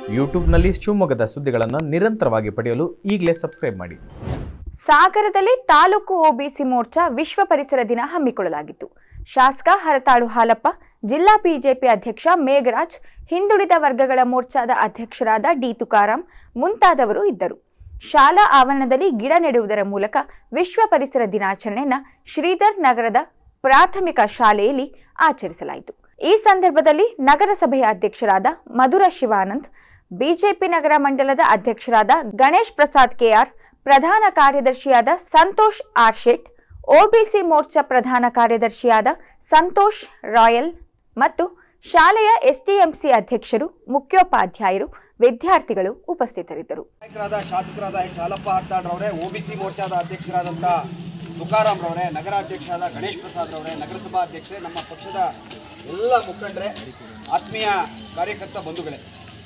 ಯೂಟ್ಯೂಬ್ನಲ್ಲಿ ಶಿವಮೊಗ್ಗದ ಸುದ್ದಿಗಳನ್ನು ನಿರಂತರವಾಗಿ ಪಡೆಯಲು ಈಗಲೇ ಸಬ್ಸ್ಕ್ರೈಬ್ ಮಾಡಿ ಸಾಗರದಲ್ಲಿ ತಾಲೂಕು ಒಬಿಸಿ ಮೋರ್ಚಾ ವಿಶ್ವ ಪರಿಸರ ದಿನ ಹಮ್ಮಿಕೊಳ್ಳಲಾಗಿತ್ತು ಶಾಸಕ ಹರತಾಳು ಹಾಲಪ್ಪ ಜಿಲ್ಲಾ ಬಿಜೆಪಿ ಅಧ್ಯಕ್ಷ ಮೇಘರಾಜ್ ಹಿಂದುಳಿದ ವರ್ಗಗಳ ಮೋರ್ಚಾದ ಅಧ್ಯಕ್ಷರಾದ ಡಿ ತುಕಾರಾಂ ಮುಂತಾದವರು ಇದ್ದರು ಶಾಲಾ ಆವರಣದಲ್ಲಿ ಗಿಡ ನೆಡುವುದರ ಮೂಲಕ ವಿಶ್ವ ಪರಿಸರ ದಿನಾಚರಣೆಯನ್ನ ಶ್ರೀಧರ್ ನಗರದ ಪ್ರಾಥಮಿಕ ಶಾಲೆಯಲ್ಲಿ ಆಚರಿಸಲಾಯಿತು ಈ ಸಂದರ್ಭದಲ್ಲಿ ನಗರಸಭೆಯ ಅಧ್ಯಕ್ಷರಾದ ಮಧುರ ಶಿವಾನಂದ್ ಬಿಜೆಪಿ ನಗರ ಮಂಡಲದ ಅಧ್ಯಕ್ಷರಾದ ಗಣೇಶ್ ಪ್ರಸಾದ್ ಕೆಆರ್ ಪ್ರಧಾನ ಕಾರ್ಯದರ್ಶಿಯಾದ ಸಂತೋಷ್ ಆರ್ ಶೆಟ್ ಒಬಿಸಿ ಮೋರ್ಚಾ ಪ್ರಧಾನ ಕಾರ್ಯದರ್ಶಿಯಾದ ಸಂತೋಷ್ ರಾಯಲ್ ಮತ್ತು ಶಾಲೆಯ ಎಸ್ಟಿಎಂಸಿ ಅಧ್ಯಕ್ಷರು ಮುಖ್ಯೋಪಾಧ್ಯಾಯರು ವಿದ್ಯಾರ್ಥಿಗಳು ಉಪಸ್ಥಿತರಿದ್ದರು ನಾಯಕರಾದ ಶಾಸಕರಾದ ಎಚ್ ಹಾಲಪ್ಪ ಹತ್ತಾಡ್ರವರೇ ಒ ಬಿ ಸಿ ಮೋರ್ಚಾದ ಅಧ್ಯಕ್ಷರಾದಂಥ ತುಕಾರಾಮ್ ರವರೇ ನಗರಾಧ್ಯಕ್ಷರಾದ ಗಣೇಶ್ ಪ್ರಸಾದ್ ರವರೇ ನಗರಸಭಾ ಅಧ್ಯಕ್ಷರೇ ನಮ್ಮ ಪಕ್ಷದ ಎಲ್ಲ ಮುಖಂಡರೇ ಆತ್ಮೀಯ ಕಾರ್ಯಕರ್ತ ಬಂಧುಗಳೇ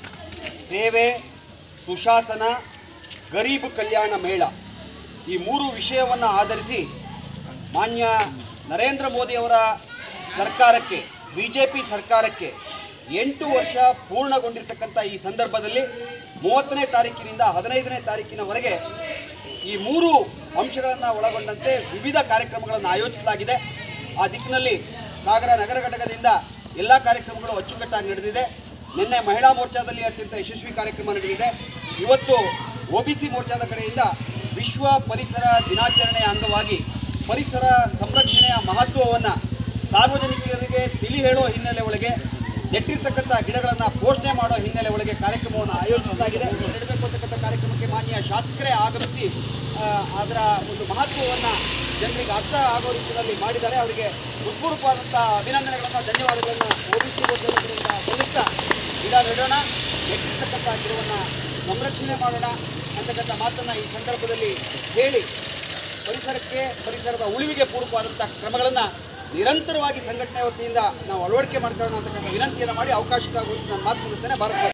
ಸೇವೆ ಸುಶಾಸನ ಗರೀಬ್ ಕಲ್ಯಾಣ ಮೇಳ ಈ ಮೂರು ವಿಷಯವನ್ನು ಆಧರಿಸಿ ಮಾನ್ಯ ನರೇಂದ್ರ ಮೋದಿಯವರ ಸರ್ಕಾರಕ್ಕೆ ಬಿ ಜೆ ಪಿ ಸರ್ಕಾರಕ್ಕೆ ಎಂಟು ವರ್ಷ ಪೂರ್ಣಗೊಂಡಿರ್ತಕ್ಕಂಥ ಈ ಸಂದರ್ಭದಲ್ಲಿ ಮೂವತ್ತನೇ ತಾರೀಕಿನಿಂದ ಹದಿನೈದನೇ ತಾರೀಕಿನವರೆಗೆ ಈ ಮೂರು ಅಂಶಗಳನ್ನು ಒಳಗೊಂಡಂತೆ ವಿವಿಧ ಕಾರ್ಯಕ್ರಮಗಳನ್ನು ಆಯೋಜಿಸಲಾಗಿದೆ ಆ ದಿಕ್ಕಿನಲ್ಲಿ ಸಾಗರ ನಗರ ಘಟಕದಿಂದ ಎಲ್ಲ ಕಾರ್ಯಕ್ರಮಗಳು ಅಚ್ಚುಕಟ್ಟಾಗಿ ನಡೆದಿದೆ ನಿನ್ನೆ ಮಹಿಳಾ ಮೋರ್ಚಾದಲ್ಲಿ ಅತ್ಯಂತ ಯಶಸ್ವಿ ಕಾರ್ಯಕ್ರಮ ನಡೆದಿದೆ ಇವತ್ತು ಒ ಬಿ ಸಿ ಮೋರ್ಚಾದ ಕಡೆಯಿಂದ ವಿಶ್ವ ಪರಿಸರ ದಿನಾಚರಣೆಯ ಅಂಗವಾಗಿ ಪರಿಸರ ಸಂರಕ್ಷಣೆಯ ಮಹತ್ವವನ್ನು ಸಾರ್ವಜನಿಕರಿಗೆ ತಿಳಿ ಹೇಳೋ ಹಿನ್ನೆಲೆ ಒಳಗೆ ನೆಟ್ಟಿರ್ತಕ್ಕಂಥ ಗಿಡಗಳನ್ನು ಪೋಷಣೆ ಮಾಡೋ ಹಿನ್ನೆಲೆ ಒಳಗೆ ಕಾರ್ಯಕ್ರಮವನ್ನು ಆಯೋಜಿಸಲಾಗಿದೆ ನೆಡಬೇಕು ಅಂತಕ್ಕಂಥ ಕಾರ್ಯಕ್ರಮಕ್ಕೆ ಮಾನ್ಯ ಶಾಸಕರೇ ಆಗಮಿಸಿ ಆ, ಅದರ ಒಂದು ಮಹತ್ವವನ್ನು ಜನರಿಗೆ ಅರ್ಥ ಆಗೋ ರೀತಿಯಲ್ಲಿ ಮಾಡಿದ್ದಾರೆ ಅವರಿಗೆ ಹೃತ್ಪೂರ್ವಕವಾದಂಥ ಅಭಿನಂದನೆಗಳನ್ನು ಧನ್ಯವಾದಗಳನ್ನು ಒ ಬಿ ಸಿ ಕಡೆಯಿಂದ ಸಲ್ಲಿಸ್ತಾ ಗಿಡ ನೆಡೋಣ ನೆಟ್ಟಿರ್ತಕ್ಕಂಥ ಗಿಡವನ್ನು ಸಂರಕ್ಷಣೆ ಮಾಡೋಣ ಅಂತಕ್ಕಂಥ ಮಾತನ್ನು ಈ ಸಂದರ್ಭದಲ್ಲಿ ಹೇಳಿ ಪರಿಸರಕ್ಕೆ ಪರಿಸರದ ಉಳಿವಿಗೆ ಪೂರಕವಾದಂಥ ಕ್ರಮಗಳನ್ನು ನಿರಂತರವಾಗಿ ಸಂಘಟನೆ ವತಿಯಿಂದ ನಾವು ಅಳವಡಿಕೆ ಮಾಡ್ಕೊಳ್ಳೋಣ ಅಂತಕ್ಕಂಥ ವಿನಂತಿಯನ್ನು ಮಾಡಿ ಅವಕಾಶಕ್ಕಾಗಿ ನಾನು ಮಾತು ಮುಗಿಸ್ತೇನೆ ಭಾರತ